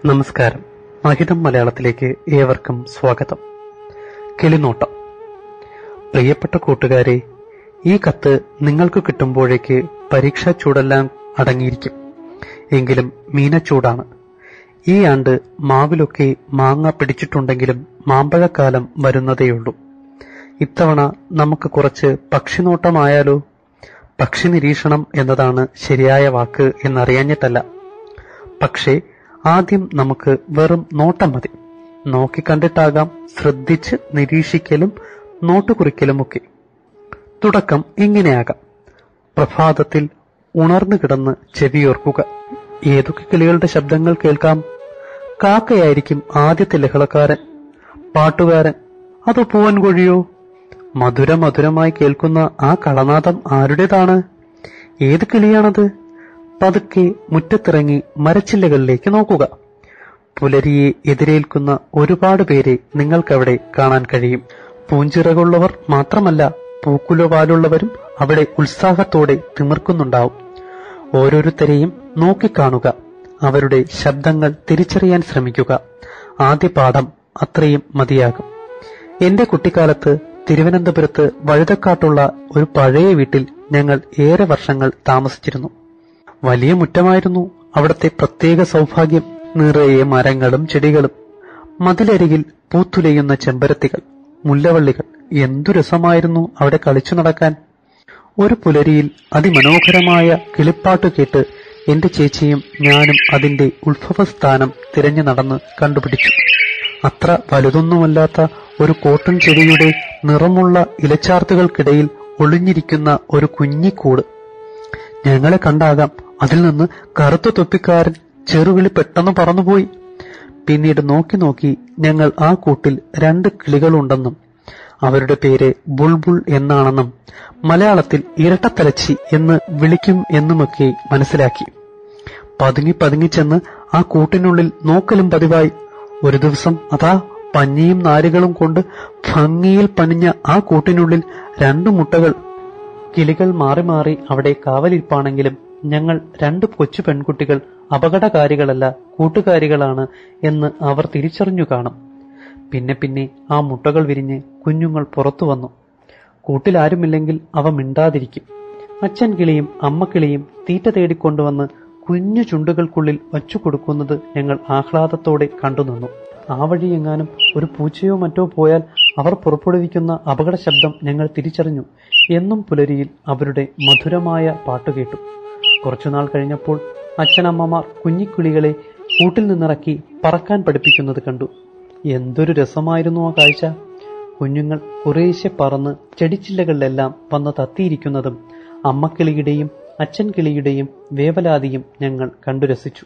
നമസ്കാരം മഹിതം മലയാളത്തിലേക്ക് ഏവർക്കും സ്വാഗതം കിളിനോട്ടം പ്രിയപ്പെട്ട കൂട്ടുകാരെ ഈ കത്ത് നിങ്ങൾക്ക് കിട്ടുമ്പോഴേക്ക് പരീക്ഷാ ചൂടെല്ലാം അടങ്ങിയിരിക്കും എങ്കിലും മീനച്ചൂടാണ് ഈ ആണ്ട് മാവിലൊക്കെ മാങ്ങ പിടിച്ചിട്ടുണ്ടെങ്കിലും മാമ്പഴക്കാലം വരുന്നതേയുള്ളൂ ഇത്തവണ നമുക്ക് കുറച്ച് പക്ഷിനോട്ടമായാലോ പക്ഷി നിരീക്ഷണം എന്നതാണ് ശരിയായ വാക്ക് എന്നറിയാഞ്ഞിട്ടല്ല പക്ഷേ ആദ്യം നമുക്ക് വെറും നോട്ടം മതി നോക്കിക്കണ്ടിട്ടാകാം ശ്രദ്ധിച്ച് നിരീക്ഷിക്കലും നോട്ടുകുറിക്കലുമൊക്കെ തുടക്കം ഇങ്ങനെയാകാം പ്രഭാതത്തിൽ ഉണർന്നു കിടന്ന് ചെവിയോർക്കുക ഏതൊക്കെ കിളികളുടെ ശബ്ദങ്ങൾ കേൾക്കാം കാക്കയായിരിക്കും ആദ്യത്തെ ലഹളക്കാരൻ പാട്ടുകാരൻ അതോ പൂവൻകൊഴിയോ മധുര മധുരമായി കേൾക്കുന്ന ആ കളനാദം ആരുടേതാണ് ഏത് കിളിയാണത് പതുക്കെ മുറ്റത്തിറങ്ങി മരച്ചില്ലകളിലേക്ക് നോക്കുക പുലരിയെ എതിരേൽക്കുന്ന ഒരുപാട് പേരെ നിങ്ങൾക്കവിടെ കാണാൻ കഴിയും പൂഞ്ചിറകുള്ളവർ മാത്രമല്ല പൂക്കുലോ വാലുള്ളവരും അവിടെ ഉത്സാഹത്തോടെ തിമിർക്കുന്നുണ്ടാവും ഓരോരുത്തരെയും നോക്കിക്കാണുക അവരുടെ ശബ്ദങ്ങൾ തിരിച്ചറിയാൻ ശ്രമിക്കുക ആദ്യ പാഠം അത്രയും മതിയാകും എന്റെ കുട്ടിക്കാലത്ത് തിരുവനന്തപുരത്ത് വഴുതക്കാട്ടുള്ള ഒരു പഴയ വീട്ടിൽ ഞങ്ങൾ ഏറെ വർഷങ്ങൾ താമസിച്ചിരുന്നു വലിയ മുറ്റമായിരുന്നു അവിടുത്തെ പ്രത്യേക സൗഭാഗ്യം നിറയെ മരങ്ങളും ചെടികളും മതിലരികിൽ പൂത്തുലയുന്ന ചെമ്പരത്തികൾ മുല്ലവള്ളികൾ എന്തു രസമായിരുന്നു അവിടെ കളിച്ചു നടക്കാൻ ഒരു പുലരിയിൽ അതിമനോഹരമായ കിളിപ്പാട്ട് കേട്ട് എന്റെ ചേച്ചിയും ഞാനും അതിന്റെ ഉത്ഭവസ്ഥാനം തിരഞ്ഞു നടന്ന് കണ്ടുപിടിച്ചു അത്ര വലുതൊന്നുമല്ലാത്ത ഒരു കോട്ടൺ ചെടിയുടെ നിറമുള്ള ഇലച്ചാർത്തുകൾക്കിടയിൽ ഒളിഞ്ഞിരിക്കുന്ന ഒരു കുഞ്ഞിക്കൂട് ഞങ്ങളെ കണ്ടാകാം അതിൽ നിന്ന് കറുത്ത തൊപ്പിക്കാരൻ ചെറുകിളി പെട്ടെന്ന് പറന്നുപോയി പിന്നീട് നോക്കി നോക്കി ഞങ്ങൾ ആ കൂട്ടിൽ രണ്ട് കിളികളുണ്ടെന്നും അവരുടെ പേര് ബുൾബുൾ എന്നാണെന്നും മലയാളത്തിൽ ഇരട്ടത്തലച്ചി എന്ന് വിളിക്കും എന്നുമൊക്കെ മനസ്സിലാക്കി പതുങ്ങി പതുങ്ങി ചെന്ന് ആ കൂട്ടിനുള്ളിൽ നോക്കലും പതിവായി ഒരു ദിവസം അതാ പഞ്ഞിയും നാരുകളും കൊണ്ട് ഭംഗിയിൽ പണിഞ്ഞ ആ കൂട്ടിനുള്ളിൽ രണ്ടു മുട്ടകൾ കിളികൾ മാറി മാറി അവിടെ കാവലിരിപ്പാണെങ്കിലും ഞങ്ങൾ രണ്ട് കൊച്ചു പെൺകുട്ടികൾ അപകടകാരികളല്ല കൂട്ടുകാരികളാണ് എന്ന് അവർ തിരിച്ചറിഞ്ഞു കാണും പിന്നെ പിന്നെ ആ മുട്ടകൾ വിരിഞ്ഞ് കുഞ്ഞുങ്ങൾ പുറത്തു വന്നു കൂട്ടിലാരുമില്ലെങ്കിൽ അവ മിണ്ടാതിരിക്കും അച്ഛൻ കിളിയും അമ്മ കിളിയും തീറ്റ തേടിക്കൊണ്ടുവന്ന് കുഞ്ഞു ചുണ്ടുകൾക്കുള്ളിൽ വച്ചു കൊടുക്കുന്നത് ഞങ്ങൾ ആഹ്ലാദത്തോടെ കണ്ടുനിന്നു ആ വഴിയെങ്ങാനും ഒരു പൂച്ചയോ മറ്റോ പോയാൽ അവർ പുറപ്പെടുവിക്കുന്ന അപകട ശബ്ദം ഞങ്ങൾ തിരിച്ചറിഞ്ഞു എന്നും പുലരിയിൽ അവരുടെ മധുരമായ പാട്ടുകേട്ടു കുറച്ചുനാൾ കഴിഞ്ഞപ്പോൾ അച്ഛനമ്മമാർ കുഞ്ഞിക്കിളികളെ കൂട്ടിൽ നിന്നിറക്കി പറക്കാൻ പഠിപ്പിക്കുന്നത് കണ്ടു എന്തൊരു രസമായിരുന്നു ആ കാഴ്ച കുഞ്ഞുങ്ങൾ കുറേശ്ശെ പറന്ന് ചെടിച്ചില്ലകളിലെല്ലാം വന്ന് തത്തിയിരിക്കുന്നതും അമ്മക്കിളിയുടെയും അച്ഛൻ കിളിയുടെയും വേവലാതിയും ഞങ്ങൾ കണ്ടു രസിച്ചു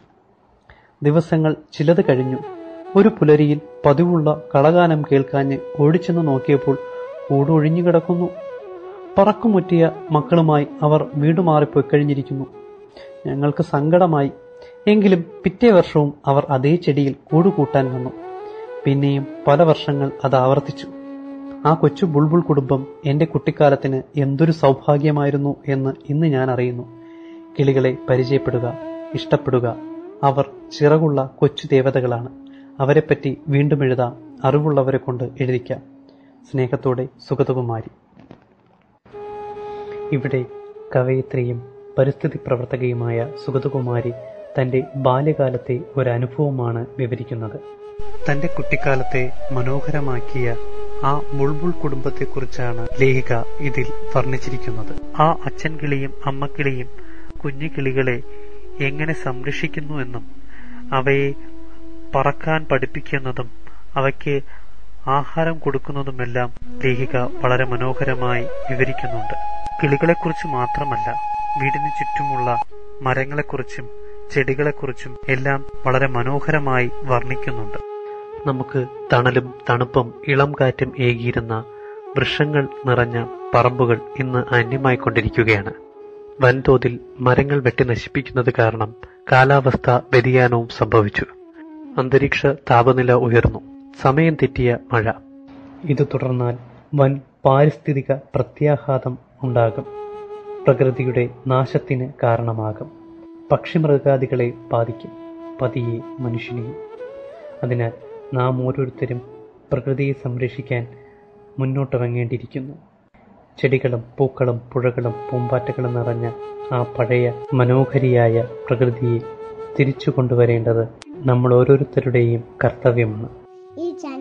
ദിവസങ്ങൾ ചിലത് കഴിഞ്ഞു ഒരു പുലരിയിൽ പതിവുള്ള കളഗാനം കേൾക്കാഞ്ഞ് ഓടിച്ചെന്ന് നോക്കിയപ്പോൾ കൂടൊഴിഞ്ഞു കിടക്കുന്നു പറക്കുമുറ്റിയ മക്കളുമായി അവർ വീട് മാറിപ്പോയി കഴിഞ്ഞിരിക്കുന്നു ഞങ്ങൾക്ക് സങ്കടമായി എങ്കിലും പിറ്റേ വർഷവും അവർ അതേ ചെടിയിൽ കൂടുകൂട്ടാൻ വന്നു പിന്നെയും പല വർഷങ്ങൾ അത് ആവർത്തിച്ചു ആ കൊച്ചു ബുൾബുൾ കുടുംബം എന്റെ കുട്ടിക്കാലത്തിന് എന്തൊരു സൗഭാഗ്യമായിരുന്നു എന്ന് ഇന്ന് ഞാൻ അറിയുന്നു കിളികളെ പരിചയപ്പെടുക ഇഷ്ടപ്പെടുക അവർ ചിറകുള്ള കൊച്ചു ദേവതകളാണ് അവരെപ്പറ്റി വീണ്ടും എഴുതാം അറിവുള്ളവരെ കൊണ്ട് എഴുതിക്കാം സ്നേഹത്തോടെ സുഗതകുമാരി ഇവിടെ കവയിത്രിയും പരിസ്ഥിതി പ്രവർത്തകയുമായ സുഗതകുമാരി തന്റെ ബാല്യകാലത്തെ ഒരു അനുഭവമാണ് വിവരിക്കുന്നത് തന്റെ കുട്ടിക്കാലത്തെ മനോഹരമാക്കിയ ആ ബുൾബുൾ കുടുംബത്തെക്കുറിച്ചാണ് ലേഖിക ഇതിൽ വർണ്ണിച്ചിരിക്കുന്നത് ആ അച്ഛൻ കിളിയും അമ്മക്കിളിയും കുഞ്ഞു കിളികളെ എങ്ങനെ സംരക്ഷിക്കുന്നു എന്നും അവയെ പറക്കാൻ പഠിപ്പിക്കുന്നതും അവയ്ക്ക് ആഹാരം കൊടുക്കുന്നതുമെല്ലാം ലേഖിക വളരെ മനോഹരമായി വിവരിക്കുന്നുണ്ട് കിളികളെക്കുറിച്ച് മാത്രമല്ല വീടിന് ചുറ്റുമുള്ള മരങ്ങളെക്കുറിച്ചും ചെടികളെക്കുറിച്ചും എല്ലാം വളരെ മനോഹരമായി വർണ്ണിക്കുന്നുണ്ട് നമുക്ക് തണലും തണുപ്പും ഇളം കാറ്റും ഏകിയിരുന്ന വൃക്ഷങ്ങൾ നിറഞ്ഞ പറമ്പുകൾ ഇന്ന് അന്യമായിക്കൊണ്ടിരിക്കുകയാണ് വൻതോതിൽ മരങ്ങൾ വെട്ടി നശിപ്പിക്കുന്നത് കാരണം കാലാവസ്ഥ വ്യതിയാനവും സംഭവിച്ചു അന്തരീക്ഷ താപനില ഉയർന്നു സമയം തെറ്റിയ മഴ ഇത് തുടർന്നാൽ വൻ പാരിസ്ഥിതിക പ്രത്യാഘാതം ഉണ്ടാകും പ്രകൃതിയുടെ നാശത്തിന് കാരണമാകും പക്ഷിമൃഗാദികളെ ബാധിക്കും പതിയെ മനുഷ്യനെയും അതിനാൽ നാം ഓരോരുത്തരും പ്രകൃതിയെ സംരക്ഷിക്കാൻ മുന്നോട്ടിറങ്ങേണ്ടിയിരിക്കുന്നു ചെടികളും പൂക്കളും പുഴകളും പൂമ്പാറ്റകളും നിറഞ്ഞ ആ പഴയ മനോഹരിയായ പ്രകൃതിയെ തിരിച്ചു കൊണ്ടുവരേണ്ടത് നമ്മൾ ഓരോരുത്തരുടെയും കർത്തവ്യമാണ് ഈ ചാനൽ